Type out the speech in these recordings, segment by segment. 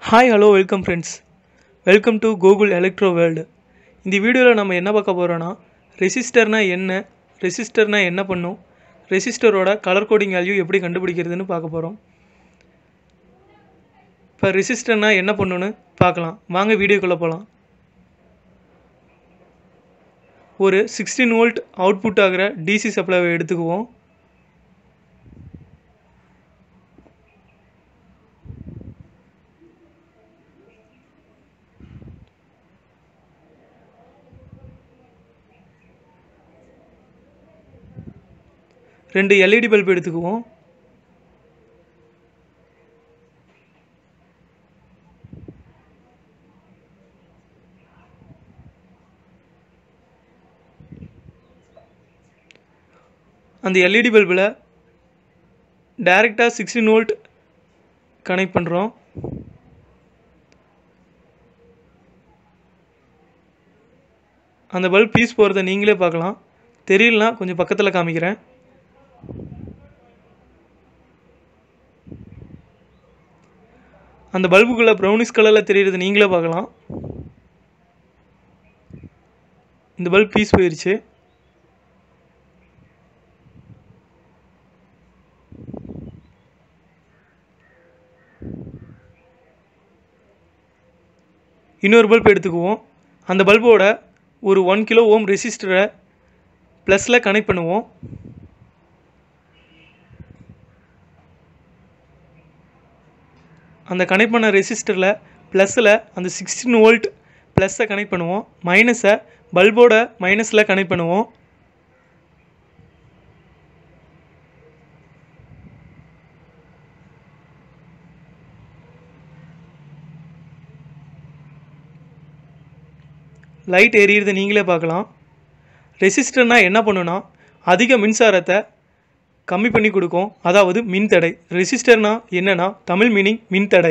hi hello welcome friends welcome to Google electro world இந்த வீடியோவில் நம்ம என்ன பார்க்க போகிறோன்னா ரெசிஸ்டர்னா என்ன ரெசிஸ்டர்னா என்ன பண்ணும் ரெசிஸ்டரோட கலர் கோடிங் வேல்யூ எப்படி கண்டுபிடிக்கிறதுன்னு பார்க்க போகிறோம் இப்போ ரெசிஸ்டர்னா என்ன பண்ணுன்னு பார்க்கலாம் வாங்க வீடியோக்குள்ளே போகலாம் ஒரு சிக்ஸ்டீன் வோல்ட் அவுட்புட் ஆகிற டிசி சப்ளைவை எடுத்துக்குவோம் ரெண்டு எல்இடி பல்ப் எடுத்துக்குவோம் அந்த எல்இடி பல்பில் டைரெக்டாக சிக்ஸ்டீன் வோல்ட் கனெக்ட் பண்ணுறோம் அந்த பல்ப் பீஸ் போகிறத நீங்களே பார்க்கலாம் தெரியலனா கொஞ்சம் பக்கத்தில் காமிக்கிறேன் அந்த பல்புக்குள்ளே ப்ரௌனிஷ் கலரில் தெரியுறது நீங்களே பார்க்கலாம் இந்த பல்ப் பீஸ் போயிடுச்சு இன்னொரு பல்ப் எடுத்துக்குவோம் அந்த பல்போட ஒரு ஒன் கிலோ ஓம் ரெசிஸ்டரை ப்ளஸில் கனெக்ட் பண்ணுவோம் அந்த கனெக்ட் பண்ண ரெசிஸ்டரில் ப்ளஸில் அந்த சிக்ஸ்டீன் வோல்ட் ப்ளஸ்ஸை கனெக்ட் பண்ணுவோம் மைனஸை பல்போட மைனஸில் கனெக்ட் பண்ணுவோம் லைட் எரியிறத நீங்களே பார்க்கலாம் ரெசிஸ்டர்னால் என்ன பண்ணுன்னா அதிக மின்சாரத்தை கம்மி பண்ணி கொடுக்கும் அதாவது மின்தடை ரெசிஸ்டர்னா என்னன்னா தமிழ் மீனிங் மின்தடை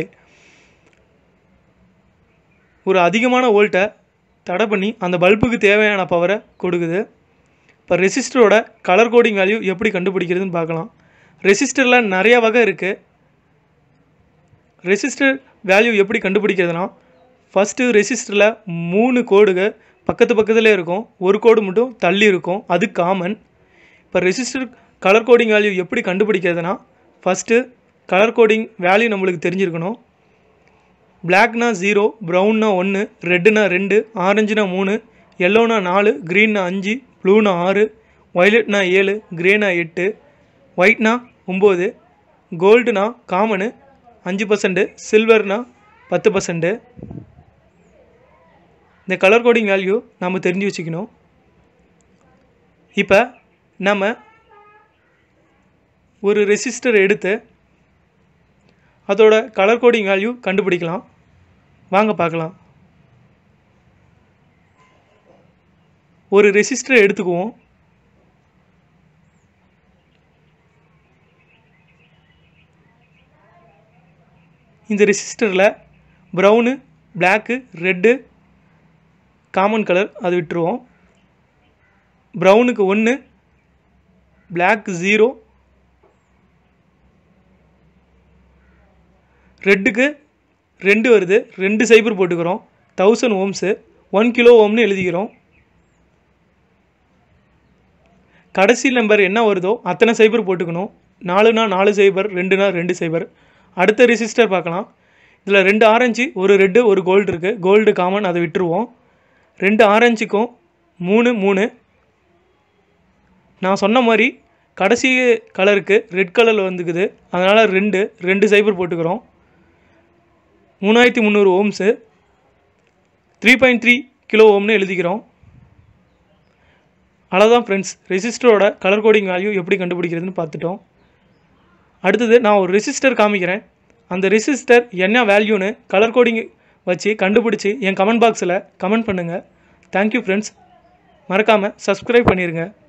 ஒரு அதிகமான வோல்ட்டை தடை பண்ணி அந்த பல்புக்கு தேவையான பவரை கொடுக்குது இப்போ ரெசிஸ்டரோட கலர் கோடிங் வேல்யூ எப்படி கண்டுபிடிக்கிறதுன்னு பார்க்கலாம் ரெசிஸ்டரில் நிறைய வகை இருக்குது ரெசிஸ்டர் வேல்யூ எப்படி கண்டுபிடிக்கிறதுனா ஃபஸ்ட்டு ரெசிஸ்டரில் மூணு கோடுகள் பக்கத்து பக்கத்தில் இருக்கும் ஒரு கோடு மட்டும் தள்ளி இருக்கும் அது காமன் இப்போ ரெசிஸ்டர் கலர் கோடிங் வேல்யூ எப்படி கண்டுபிடிக்கிறதுனா ஃபஸ்ட்டு கலர் கோடிங் வேல்யூ நம்மளுக்கு தெரிஞ்சிருக்கணும் பிளாக்னா ஜீரோ ப்ரௌன்னா ஒன்று ரெட்டுனா ரெண்டு ஆரஞ்சுனா மூணு எல்லோனா நாலு க்ரீன்னா அஞ்சு ப்ளூனா ஆறு ஒய்லட்னா ஏழு க்ரேனா எட்டு ஒயிட்னா ஒம்பது கோல்டுனா காமனு அஞ்சு பர்சன்ட்டு சில்வர்னா பத்து பர்சன்ட்டு இந்த கலர் கோடிங் வேல்யூ நம்ம தெரிஞ்சு வச்சுக்கணும் இப்போ நம்ம ஒரு ரெசிஸ்டர் எடுத்து அதோட கலர் கோடிங் வேல்யூ கண்டுபிடிக்கலாம் வாங்க பார்க்கலாம் ஒரு ரெசிஸ்டர் எடுத்துக்குவோம் இந்த ரெசிஸ்டரில் brown black red common colour அது விட்டுருவோம் ப்ரௌனுக்கு ஒன்று பிளாக் ஜீரோ ரெட்டுக்கு ரெண்டு வருது ரெண்டு சைபர் போட்டுக்கிறோம் தௌசண்ட் ஓம்ஸு ஒன் கிலோ ஓம்னு எழுதிக்கிறோம் கடைசி நம்பர் என்ன வருதோ அத்தனை சைபர் போட்டுக்கணும் நாலுனா நாலு சைபர் ரெண்டுனா ரெண்டு சைபர் அடுத்த ரெசிஸ்டர் பார்க்கலாம் இதில் ரெண்டு ஆரஞ்சு ஒரு ரெட்டு ஒரு கோல்டு இருக்குது கோல்டு காமன் அதை விட்டுருவோம் ரெண்டு ஆரஞ்சுக்கும் மூணு மூணு நான் சொன்ன மாதிரி கடைசி கலருக்கு ரெட் கலரில் வந்துக்குது அதனால் ரெண்டு ரெண்டு சைபர் போட்டுக்கிறோம் மூணாயிரத்தி முந்நூறு ohms three point three kilo ஓம்னு எழுதிக்கிறோம் அவ்வளோதான் ஃப்ரெண்ட்ஸ் ரெசிஸ்டரோட கலர் கோடிங் வேல்யூ எப்படி கண்டுபிடிக்கிறதுன்னு பார்த்துட்டோம் அடுத்தது நான் ஒரு ரெசிஸ்டர் காமிக்கிறேன் அந்த ரெசிஸ்டர் என்ன வேல்யூன்னு கலர் கோடிங் வச்சு கண்டுபிடிச்சி என் கமெண்ட் பாக்ஸில் கமெண்ட் பண்ணுங்கள் தேங்க்யூ ஃப்ரெண்ட்ஸ் மறக்காமல் சப்ஸ்கிரைப் பண்ணிடுங்க